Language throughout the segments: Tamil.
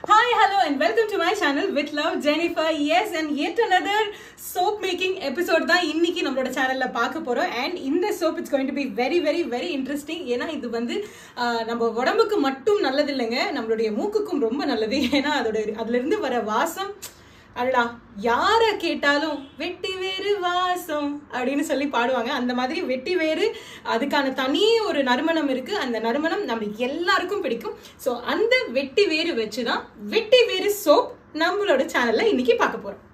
Hi, hello, and welcome to my channel with love, Jennifer. Yes, and yet another soap making episode தான் இன்னைக்கு நம்மளோட சேனல்ல பார்க்க போறோம் அண்ட் இந்த soap it's going to be very very very interesting ஏன்னா இது வந்து ஆஹ், நம்ம உடம்புக்கு மட்டும் நல்லது இல்லைங்க நம்மளுடைய மூக்குக்கும் ரொம்ப நல்லது ஏன்னா அதோட அதுல இருந்து வர வாசம் அடடா யாரை கேட்டாலும் வெட்டி வேறு வாசம் அப்படின்னு சொல்லி பாடுவாங்க அந்த மாதிரி வெட்டி வேறு அதுக்கான தனி ஒரு நறுமணம் இருக்கு அந்த நறுமணம் நம்ம எல்லாருக்கும் பிடிக்கும் ஸோ அந்த வெட்டி வேறு வச்சு தான் வெட்டி வேறு சோப் நம்மளோட சேனல்ல இன்னைக்கு பார்க்க போறோம்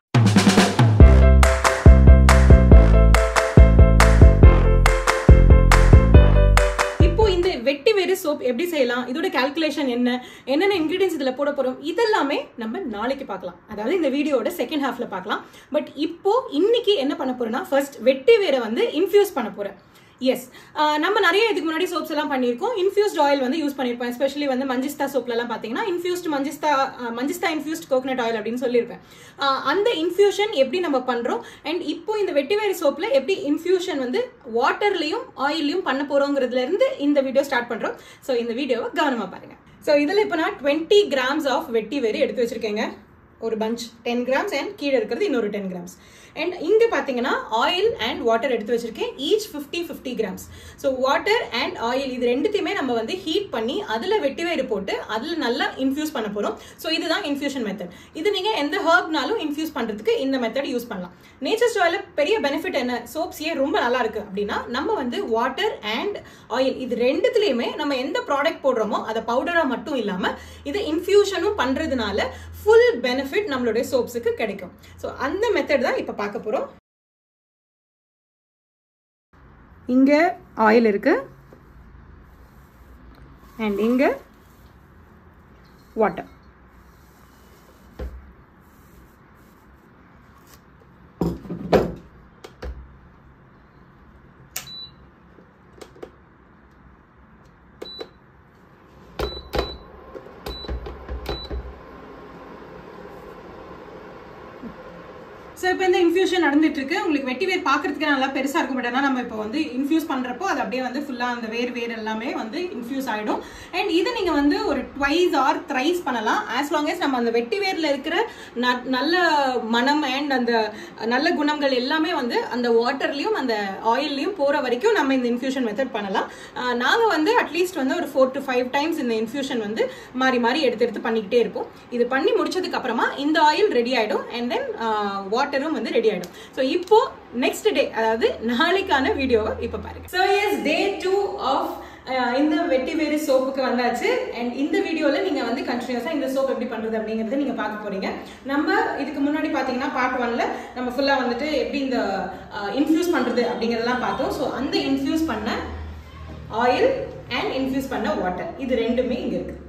இப்போ இந்த வெட்டி வேறு சோப் எப்படி செய்யலாம் இதோட கால்குலேஷன் என்ன என்னென்ன இன்கிரீடியன்ஸ் இதுல போட போறோம் இதெல்லாமே நம்ம நாளைக்கு பார்க்கலாம் அதாவது இந்த வீடியோட செகண்ட் ஹாஃப்ல பார்க்கலாம் பட் இப்போ இன்னைக்கு என்ன பண்ண போறேன்னா ஃபர்ஸ்ட் வெட்டி வேரை வந்து இன்ஃபியூஸ் பண்ண போறேன் எஸ் நம்ம நிறைய இதுக்கு முன்னாடி சோப்ஸ் எல்லாம் பண்ணியிருக்கோம் இன்ஃபியூஸ்ட் ஆயில் வந்து யூஸ் பண்ணியிருப்போம் எஸ்பெஷலி வந்து மஞ்சிஸ்தா சோப்ல எல்லாம் பார்த்தீங்கன்னா infused manjistha ah, manjistha infused coconut oil அப்படின்னு சொல்லியிருப்பேன் அஹ், அந்த இன்ஃபியூஷன் எப்படி நம்ம பண்றோம் அண்ட் இப்போ இந்த வெட்டிவேரி சோப்ல எப்படி இன்ஃபியூஷன் வந்து வாட்டர்லயும் ஆயிலையும் பண்ண போறோங்கிறதுல இருந்து இந்த வீடியோ ஸ்டார்ட் பண்றோம் ஸோ இந்த வீடியோவை கவனமா பாருங்க ஸோ இதில் இப்போ நான் டுவெண்ட்டி கிராம்ஸ் ஆஃப் வெட்டி வேரி எடுத்து வச்சிருக்கேங்க ஒரு பஞ்ச் டென் கிராம்ஸ் அண்ட் கீழே இருக்கிறது இன்னொரு டென் கிராம்ஸ் அண்ட் இங்கே பார்த்தீங்கன்னா ஆயில் அண்ட் வாட்டர் எடுத்து வச்சிருக்கேன் each fifty fifty grams so water and oil இது ரெண்டுத்தையுமே நம்ம வந்து ஹீட் பண்ணி அதில் வெட்டிவேறு போட்டு அதில் நல்லா இன்ஃபியூஸ் பண்ண போகிறோம் ஸோ இதுதான் இன்ஃபியூஷன் மெத்தட் இது நீங்கள் எந்த ஹர்ப்னாலும் இன்ஃபியூஸ் பண்ணுறதுக்கு இந்த மெத்தட் யூஸ் பண்ணலாம் நேச்சர் ஆயில் பெரிய பெனிஃபிட் என்ன சோப்ஸ் ஏன் ரொம்ப நல்லா இருக்கு அப்படின்னா நம்ம வந்து வாட்டர் அண்ட் ஆயில் இது ரெண்டுத்துலேயுமே நம்ம எந்த ப்ராடக்ட் போடுறோமோ அதை பவுடராக மட்டும் இல்லாமல் இதை இன்ஃபியூஷனும் பண்ணுறதுனால ஃபுல் பெனிஃபிட் நம்மளுடைய சோப்ஸுக்கு கிடைக்கும் ஸோ அந்த மெத்தட் தான் இப்போ பார்க்க போகிறோம் இங்கே ஆயில் இருக்கு அண்ட் இங்கே வாட்டர் ஸோ இப்போ இந்த இன்ஃபியூஷன் நடந்துட்டு இருக்கு உங்களுக்கு வெட்டி வேர் பார்க்கறதுக்கு நல்லா பெருசாக இருக்கும் பட் ஆனால் நம்ம இப்போ வந்து இன்ஃபியூஸ் பண்ணுறப்போ அது அப்படியே வந்து ஃபுல்லாக அந்த வேர் வேர் எல்லாமே வந்து இன்ஃபியூஸ் ஆகிடும் அண்ட் இது நீங்கள் வந்து ஒரு ட்வைஸ் ஆர் த்ரைஸ் பண்ணலாம் ஆஸ் லாங் as நம்ம அந்த வெட்டி வேரில் இருக்கிற ந- நல்ல மனம் அண்ட் அந்த நல்ல குணங்கள் எல்லாமே வந்து அந்த வாட்டர்லையும் அந்த ஆயில்லையும் போகிற வரைக்கும் நம்ம இந்த இன்ஃபியூஷன் மெத்தட் பண்ணலாம் நாங்கள் வந்து அட்லீஸ்ட் வந்து ஒரு ஃபோர் டு ஃபைவ் டைம்ஸ் இந்த இன்ஃபியூஷன் வந்து மாறி மாறி எடுத்து எடுத்து பண்ணிக்கிட்டே இருப்போம் இது பண்ணி முடிச்சதுக்கு அப்புறமா இந்த ஆயில் ரெடி ஆயிடும் அண்ட் தென் வாட்டரும் வந்து ரெடி ஆயிடும் ஸோ இப்போ நெக்ஸ்ட் டே அதாவது நாளைக்கான வீடியோவை இப்போ பாருங்க so yes day two of இந்த வெட்டி வேறு சோப்புக்கு வந்தாச்சு அண்ட் இந்த வீடியோவில் நீங்கள் வந்து கண்டினியூஸாக இந்த சோப் எப்படி பண்ணுறது அப்படிங்கிறத நீங்கள் பார்க்க போறீங்க நம்ம இதுக்கு முன்னாடி பார்த்தீங்கன்னா பார்ட் ஒன்ல நம்ம ஃபுல்லாக வந்துட்டு எப்படி இந்த இன்ஃபியூஸ் பண்ணுறது அப்படிங்கிறதெல்லாம் பார்த்தோம் ஸோ அந்த இன்ஃபியூஸ் பண்ண ஆயில் அண்ட் இன்ஃபியூஸ் பண்ண வாட்டர் இது ரெண்டுமே இங்கே இருக்குது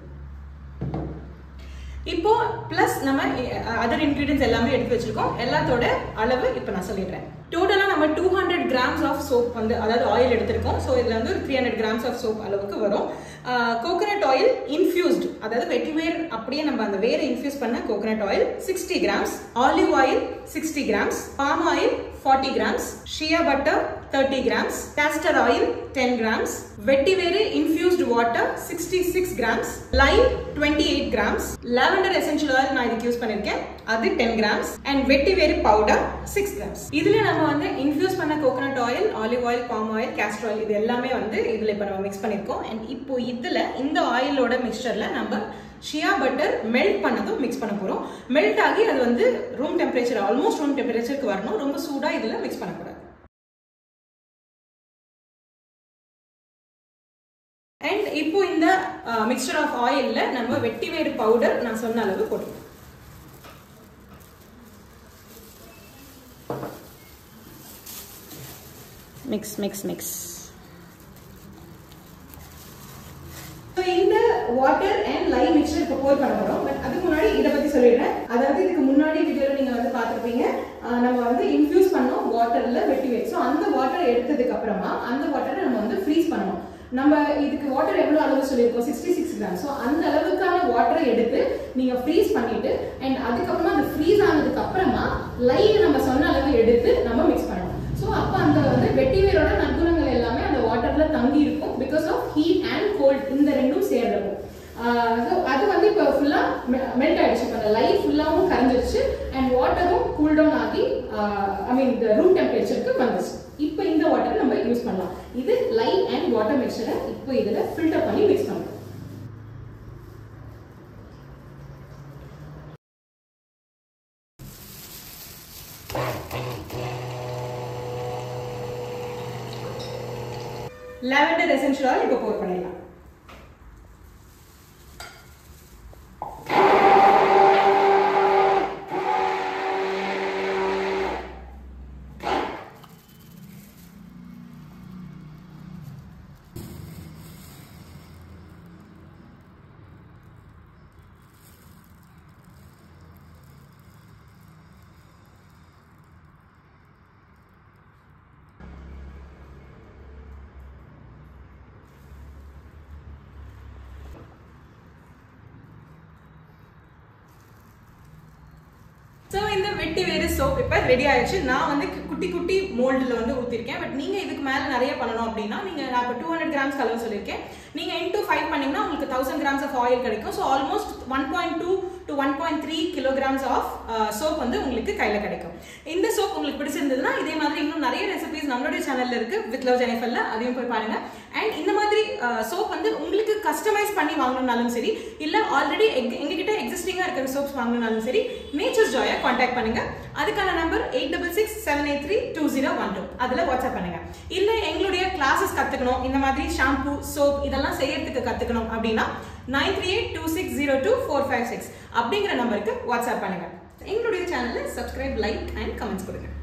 இப்போ ப்ளஸ் நம்ம அதர் இன்க்ரீடியன்ஸ் எல்லாமே எடுத்து வச்சிருக்கோம் எல்லாத்தோட அளவு இப்போ நான் சொல்லிடுறேன் டோட்டலாக நம்ம two hundred grams of soap வந்து அதாவது ஆயில் எடுத்திருக்கோம் ஸோ இதில் வந்து ஒரு three hundred grams of soap அளவுக்கு வரும் கோகனட் ஆயில் இன்ஃபியூஸ்டு அதாவது வெட்டிவேர் அப்படியே நம்ம அந்த வேரை இன்ஃபியூஸ் பண்ண coconut oil sixty grams olive oil sixty grams palm oil forty grams shea butter thirty grams castor oil ten grams வெட்டிவேறு infused water sixty six grams lime twenty eight grams lavender essential oil நான் இதுக்கு யூஸ் பண்ணியிருக்கேன் அது டென் கிராம்ஸ் அண்ட் வெட்டிவேறு பவுடர் சிக்ஸ் கிராம்ஸ் இதுல நம்ம வந்து இன்ஃபியூஸ் பண்ண coconut oil olive oil palm oil castor oil இது எல்லாமே வந்து இதுல இப்போ நம்ம மிக்ஸ் பண்ணியிருக்கோம் அண்ட் இப்போ இதுல இந்த ஆயிலோட மிக்சர்ல நம்ம ஷியா பட்டர் மெல்ட் பண்ணதும் மிக்ஸ் பண்ண போறோம் மெல்ட் ஆகி அது வந்து ரூம் டெம்பரேச்சர் ஆல்மோஸ்ட் ரூம் டெம்பரேச்சருக்கு வரணும் ரொம்ப சூடா இதுல மிக்ஸ் பண்ணக்கூடாது அண்ட் இப்போ இந்த மிக்சர் ஆஃப் ஆயில்ல நம்ம வெட்டி வேறு பவுடர் நான் சொன்ன அளவு போட்டுக்கலாம் மிக்ஸ் மிக்ஸ் மிக்ஸ் ஸோ இந்த வாட்டர் அண்ட் லைம் மிக்சர் இப்போ போர் பண்ண போகிறோம் பட் அதுக்கு முன்னாடி இதை பற்றி சொல்லிடுறேன் அதாவது இதுக்கு முன்னாடி வீடியோவில் நீங்கள் வந்து பார்த்துருப்பீங்க ஆஹ் நம்ம வந்து இன்ஃபியூஸ் பண்ணோம் வாட்டரில் வெட்டி வை ஸோ அந்த வாட்டர் எடுத்ததுக்கு அப்புறமா அந்த வாட்டரை நம்ம வந்து ஃப்ரீஸ் பண்ணணும் நம்ம இதுக்கு வாட்டர் எவ்வளோ அளவு சொல்லியிருக்கோம் சிக்ஸ்டி சிக்ஸ் கிராம் ஸோ அந்த அளவுக்கான வாட்டரை எடுத்து நீங்கள் ஃப்ரீஸ் பண்ணிட்டு அண்ட் அதுக்கப்புறமா அது ஃப்ரீஸ் ஆனதுக்கு அப்புறமா லைன் நம்ம சொன்ன அளவு எடுத்து நம்ம மிக்ஸ் பண்ணணும் ஸோ அப்போ அந்த வந்து வெட்டிவேரோட நற்குணங்கள் எல்லாமே அந்த வாட்டர்ல தங்கி இருக்கும் because of heat and cold இந்த ரெண்டும் சேர்றப்போ ஸோ அது வந்து இப்போ ஃபுல்லாக மெல்ட் ஆயிடுச்சு இப்போ அந்த லைட் ஃபுல்லாகவும் கரைஞ்சிருச்சு அண்ட் வாட்டரும் கூல் டவுன் ஆகி ஐ மீன் இந்த ரூம் டெம்பரேச்சருக்கு வந்துச்சு இப்போ இந்த வாட்டரை நம்ம யூஸ் பண்ணலாம் இது லைட் அண்ட் வாட்டர் மிக்சரை இப்போ இதில் ஃபில்டர் பண்ணி மிக்ஸ் பண்ணுறோம் லாவெண்டர் எசென்ஷியல் ஆயில் இப்போ போர் பண்ணிடலாம் ஸோ இந்த வெட்டி வேறு சோப் இப்போ ரெடி ஆயிடுச்சு நான் வந்து குட்டி குட்டி மோல்டில் வந்து ஊற்றிருக்கேன் பட் நீங்கள் இதுக்கு மேலே நிறைய பண்ணணும் அப்படின்னா நீங்கள் நான் இப்போ டூ ஹண்ட்ரட் கிராம்ஸ் கலவு சொல்லியிருக்கேன் நீங்கள் இன்டூ ஃபைவ் பண்ணிங்கன்னா உங்களுக்கு தௌசண்ட் கிராம்ஸ் ஆஃப் ஆயில் கிடைக்கும் so almost one point two to one point three kilograms of soap வந்து உங்களுக்கு கையில் கிடைக்கும் இந்த சோப் உங்களுக்கு பிடிச்சிருந்ததுன்னா இதே மாதிரி இன்னும் நிறைய ரெசிபிஸ் நம்மளுடைய சேனலில் இருக்குது வித் லவ் ஜெனிஃபரில் அதையும் போய் பாருங்கள் அண்ட் இந்த மாதிரி சோப் வந்து உங்களுக்கு கஸ்டமைஸ் பண்ணி வாங்கணும்னாலும் சரி இல்லை ஆல்ரெடி எங்ககிட்ட எக்ஸிஸ்டிங்காக இருக்கிற சோப்ஸ் வாங்கணும்னாலும் சரி நேச்சர்ஸ் ஜாயை காண்டாக்ட் பண்ணுங்க அதுக்கான number eight double six seven eight three two zero one two அதில் வாட்ஸ்அப் பண்ணுங்க இல்லை எங்களுடைய கிளாஸஸ் கற்றுக்கணும் இந்த மாதிரி ஷாம்பு சோப் இதெல்லாம் செய்யறதுக்கு கற்றுக்கணும் அப்படின்னா nine three eight two six zero two four five six அப்படிங்கிற நம்பருக்கு வாட்ஸ்அப் பண்ணுங்க எங்களுடைய சேனலை சப்ஸ்கிரைப் லைக் அண்ட் கமெண்ட்ஸ் கொடுங்க